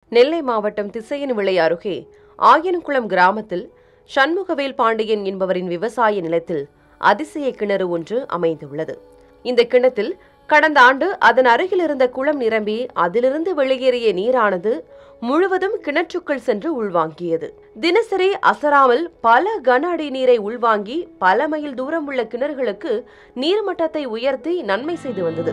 நெல்லை மாவட்டம் திசையன் விளை அருகே ஆயனகுளம் கிராமத்தில் சண்முகவேல் பாண்டியன் என்பவரின் விவசாய நிலத்தில் அதிசய கிணறு ஒன்று அமைந்துள்ளது இந்த கிணத்தில் கடந்த ஆண்டு அதன் அருகில் இருந்த குளம் நிரம்பி அதிலிருந்து வெளியேறிய நீரானது முழுவதும் கிணற்றுக்குள் சென்று உள்வாங்கியது தினசரி அசராமல் பல கன அடி நீரை உள்வாங்கி பல மைல் தூரம் உள்ள கிணறுகளுக்கு நீர்மட்டத்தை உயர்த்தி நன்மை செய்து வந்தது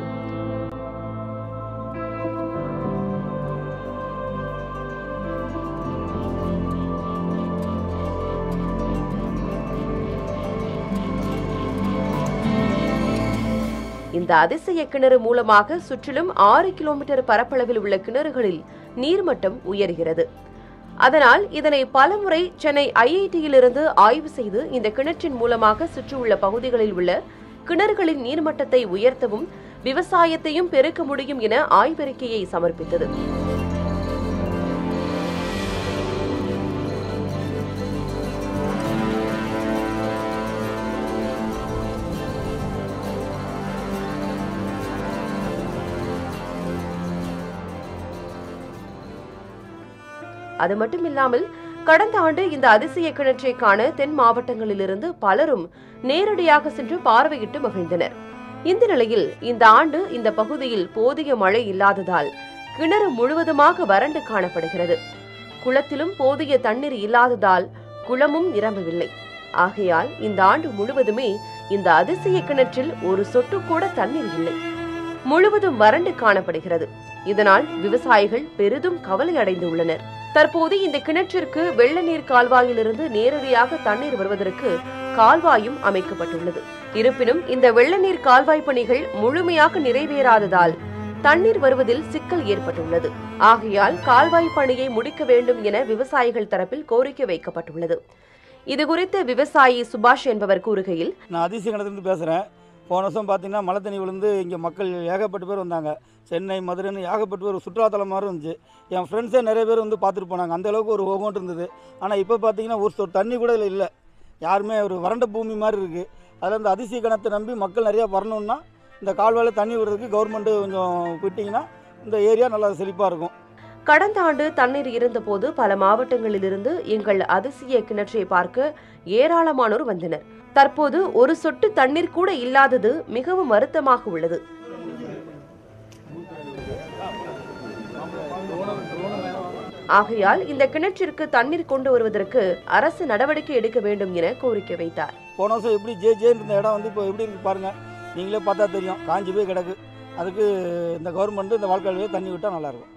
இந்த அதிசய கிணறு மூலமாக சுற்றிலும் ஆறு கிலோமீட்டர் பரப்பளவில் உள்ள கிணறுகளில் நீர்மட்டம் உயர்கிறது அதனால் இதனை பலமுறை சென்னை ஐஐடியிலிருந்து ஆய்வு செய்து இந்த கிணற்றின் மூலமாக சுற்றியுள்ள பகுதிகளில் உள்ள கிணறுகளின் நீர்மட்டத்தை உயர்த்தவும் விவசாயத்தையும் பெருக்க முடியும் என ஆய்வறிக்கையை சமர்ப்பித்தது அது மட்டுமில்லாமல் கடந்த ஆண்டு இந்த அதிசய கிணற்றை காண தென் மாவட்டங்களிலிருந்து பலரும் நேரடியாக சென்று பார்வையிட்டு மகிழ்ந்தனர் இந்த நிலையில் இந்த ஆண்டு இந்த பகுதியில் போதிய மழை இல்லாததால் கிணறு முழுவதுமாக வறண்டு காணப்படுகிறது குளத்திலும் போதிய தண்ணீர் இல்லாததால் குளமும் நிரம்பவில்லை ஆகையால் இந்த ஆண்டு முழுவதுமே இந்த அதிசய கிணற்றில் ஒரு சொட்டு கூட தண்ணீர் இல்லை முழுவதும் வறண்டு காணப்படுகிறது இதனால் விவசாயிகள் பெரிதும் கவலை அடைந்துள்ளனர் தற்போது இந்த கிணற்றிற்கு வெள்ள நீர் கால்வாயிலிருந்து நேரடியாக தண்ணீர் வருவதற்கு கால்வாயும் அமைக்கப்பட்டுள்ளது இருப்பினும் இந்த வெள்ள நீர் கால்வாய் பணிகள் முழுமையாக நிறைவேறாததால் தண்ணீர் வருவதில் சிக்கல் ஏற்பட்டுள்ளது ஆகையால் கால்வாய் பணியை முடிக்க வேண்டும் என விவசாயிகள் தரப்பில் கோரிக்கை வைக்கப்பட்டுள்ளது இதுகுறித்து விவசாயி சுபாஷ் என்பவர் கூறுகையில் நான் அதிசய கிணத்துலேருந்து பேசுகிறேன் போன வருஷம் பார்த்தீங்கன்னா மழை தண்ணி விழுந்து இங்கே மக்கள் ஏகப்பட்ட பேர் வந்தாங்க சென்னை மதுரைன்னு ஏகப்பட்ட பேர் சுற்றுலாத்தலம் மாதிரி இருந்துச்சு என் ஃப்ரெண்ட்ஸே நிறைய பேர் வந்து பார்த்துட்டு போனாங்க அந்த அளவுக்கு ஒரு ஓகோன்ட்டு இருந்தது ஆனால் இப்போ பார்த்தீங்கன்னா ஒரு சொட்டு தண்ணி கூட இதில் இல்லை யாருமே ஒரு வறண்ட பூமி மாதிரி இருக்குது அதில் இந்த அதிசய கிணத்தை நம்பி மக்கள் நிறையா வரணும்னா இந்த கால்வாயில் தண்ணி விடுறதுக்கு கவர்மெண்ட்டு கொஞ்சம் விட்டிங்கன்னா இந்த ஏரியா நல்லா செழிப்பாக இருக்கும் கடந்த ஆண்டு தண்ணீர் இருந்தபோது பல மாவட்டங்களிலிருந்து எங்கள் அதிசய கிணற்றை பார்க்க ஏராளமானோர் வந்தனர் தற்போது ஒரு சொட்டு தண்ணீர் கூட இல்லாதது மிகவும் வருத்தமாக உள்ளது ஆகையால் இந்த கிணற்றிற்கு தண்ணீர் கொண்டு வருவதற்கு அரசு நடவடிக்கை எடுக்க வேண்டும் என கோரிக்கை வைத்தார் போன வருஷம் எப்படி ஜே ஜேன்னு இருந்த இடம் வந்து இப்போ எப்படி இருக்கு பாருங்கள் நீங்களே பார்த்தா தெரியும் காஞ்சி போய் கிடக்கு அதுக்கு இந்த கவர்மெண்ட்டு இந்த வாழ்க்கையிலேயே தண்ணி விட்டால் நல்லாயிருக்கும்